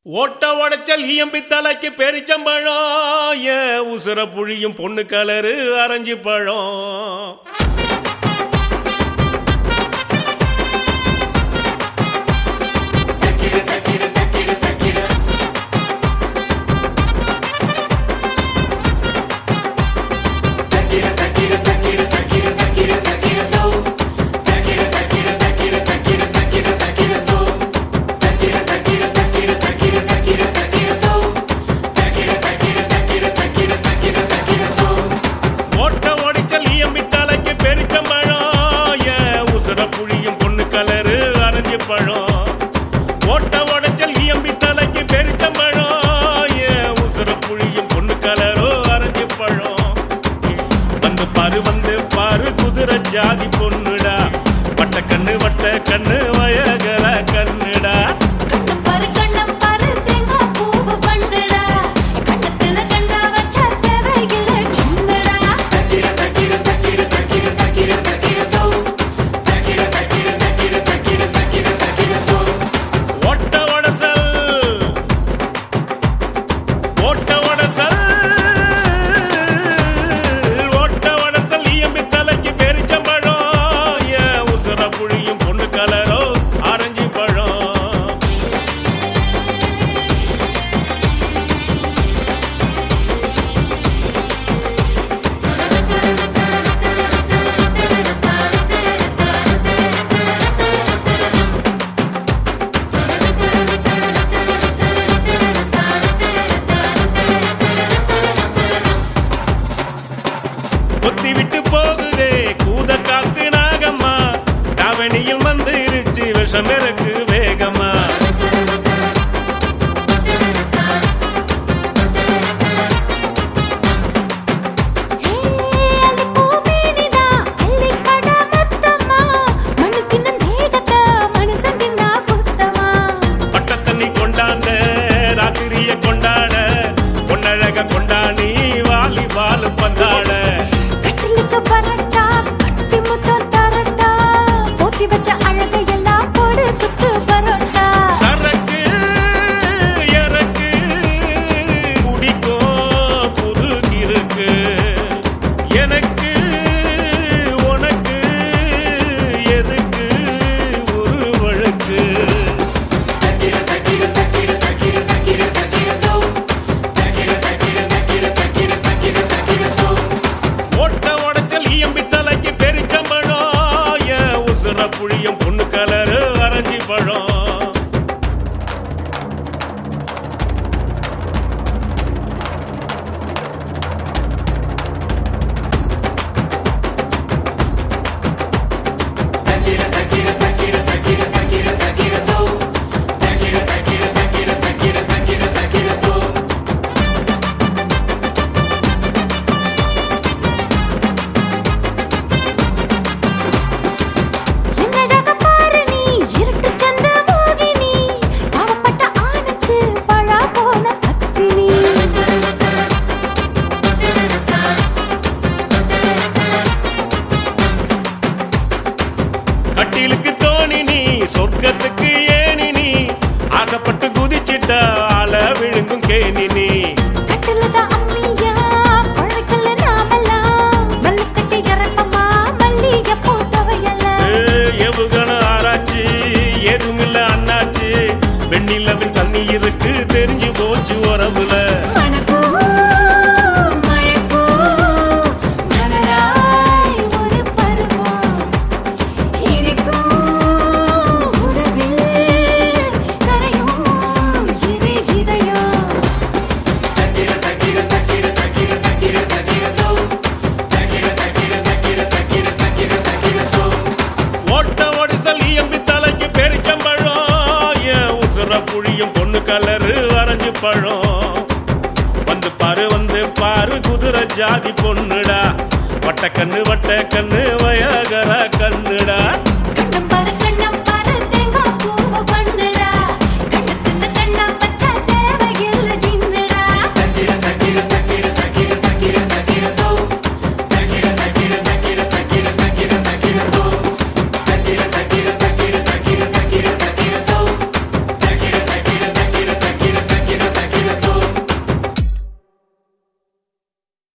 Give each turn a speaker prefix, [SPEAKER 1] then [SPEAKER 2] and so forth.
[SPEAKER 1] ஓட்ட உடைச்சல் ஈயம்பி தலைக்கு பெரிச்சம்பழம் ஏன் உசுர புழியும் பொண்ணு கலரு அரைஞ்சி பழம் ஓட்ட உடைச்சல் ஈயம்பி தலைக்கு பெரிச்சம்பழம் ஏன் உசுர புழியும் பொண்ணு கலரு அரைஞ்சி பழம் ஓட்ட உடைச்சல் ஈயம்பி தலைக்கு பெரிச்சம்பழம் ஏன் உசுர புழியும் பொண்ணு கலரோ அரைஞ்சி பழம் வந்து பாரு வந்து பாரு குதிரை ஜாதி பொண்ணுடா வட்ட கண்ணு வட்ட கண்ணு வயகர கண்ணுடா
[SPEAKER 2] கண்ணம் பாரு கண்ணம் பாரு தேங்காய் பூவு பண்ணுடா கண்ணத்துல கண்டா வச்ச தேவையில்ல சின்னடா
[SPEAKER 1] ஓட்ட உடசல் ஓட்ட உடசல் ஓட்ட உடசல் ஈயம்பி தலைக்கு பெரிச்சம்பழம் ஏன் உசுர புழியும் பொண்ணு கலரோ ஆரஞ்சு பழம் கொத்தி விட்டு போகுதே கூத காத்து நாகம்மா தாவணியில் வந்துருச்சு விஷம் இருக்கு வேகமா
[SPEAKER 2] ஹே அள்ளி பூமேனிதா அள்ளி கட மொத்தமா மண்ணுக்கின்ன தேகத்த மனுஷன் தின்னா புத்தமா
[SPEAKER 1] பட்ட தண்ணி கொண்டாண்ட ராத்திரிய கொண்டாட பொன்னழக கொண்டாடி வாலி பால் பந்தாட
[SPEAKER 2] கட்டிலுக்கு பரட்டா கட்டி முத்தம் தரட்டா போத்தி வச்ச அழகையெல்லாம் போடு குத்து பரோட்டா
[SPEAKER 1] சரக்கு எறக்கு குடிக்கும் புது இருக்கு எனக்கு உனக்கு எதுக்கு ஒரு வழக்கு ஓட்ட உடைச்சல் ஈயம்பி தலைக்கு பெரிச்சம்பழம் ஏன் உசுர புழியும் பொண்ணு கலரு அரைஞ்சி பழம்
[SPEAKER 2] என்னடாக பாரு நீ இருட்டு சந்த மோகினி பாவப்பட்ட ஆணுக்கு பழா போன பத்தினி
[SPEAKER 1] கட்டிலுக்கு தோணி நீ சொர்க்கத்துக்கு ஏனி நீ ஆசைப்பட்டு குதிச்சிட்ட ஆள விழுங்கும் கேணி நீ
[SPEAKER 2] கட்டிலதான் அம்மியா குழவைக்கல்ல நாமெல்லாம் மல்லுக்கட்டி இறப்பமா மல்லிகை பூத்தவையெல்லாம்
[SPEAKER 1] எவுகண ஆராய்ச்சி ஏதுமில்ல அண்ணாச்சி வெண்ணிலவில் தண்ணி இருக்கு தெரிஞ்சு போச்சு உறவுல
[SPEAKER 2] மணக்கும் மயக்கும் மலராய் ஒரு பருவம் இருக்கும் உறவில் கரையும் இது இதயம்
[SPEAKER 1] ஓட்ட ஒடிசல் ஈயம்பி தலைக்கு பெரிச்சம்பழம் ஏன் உசுர புழியும் பொண்ணு கலரு அரைஞ்சு பழம் வந்து பாரு வந்து பாரு குதிரை ஜாதி பொண்ணுடா வட்ட கண்ணு வட்ட கண்ணு வயகர கண்ணுடா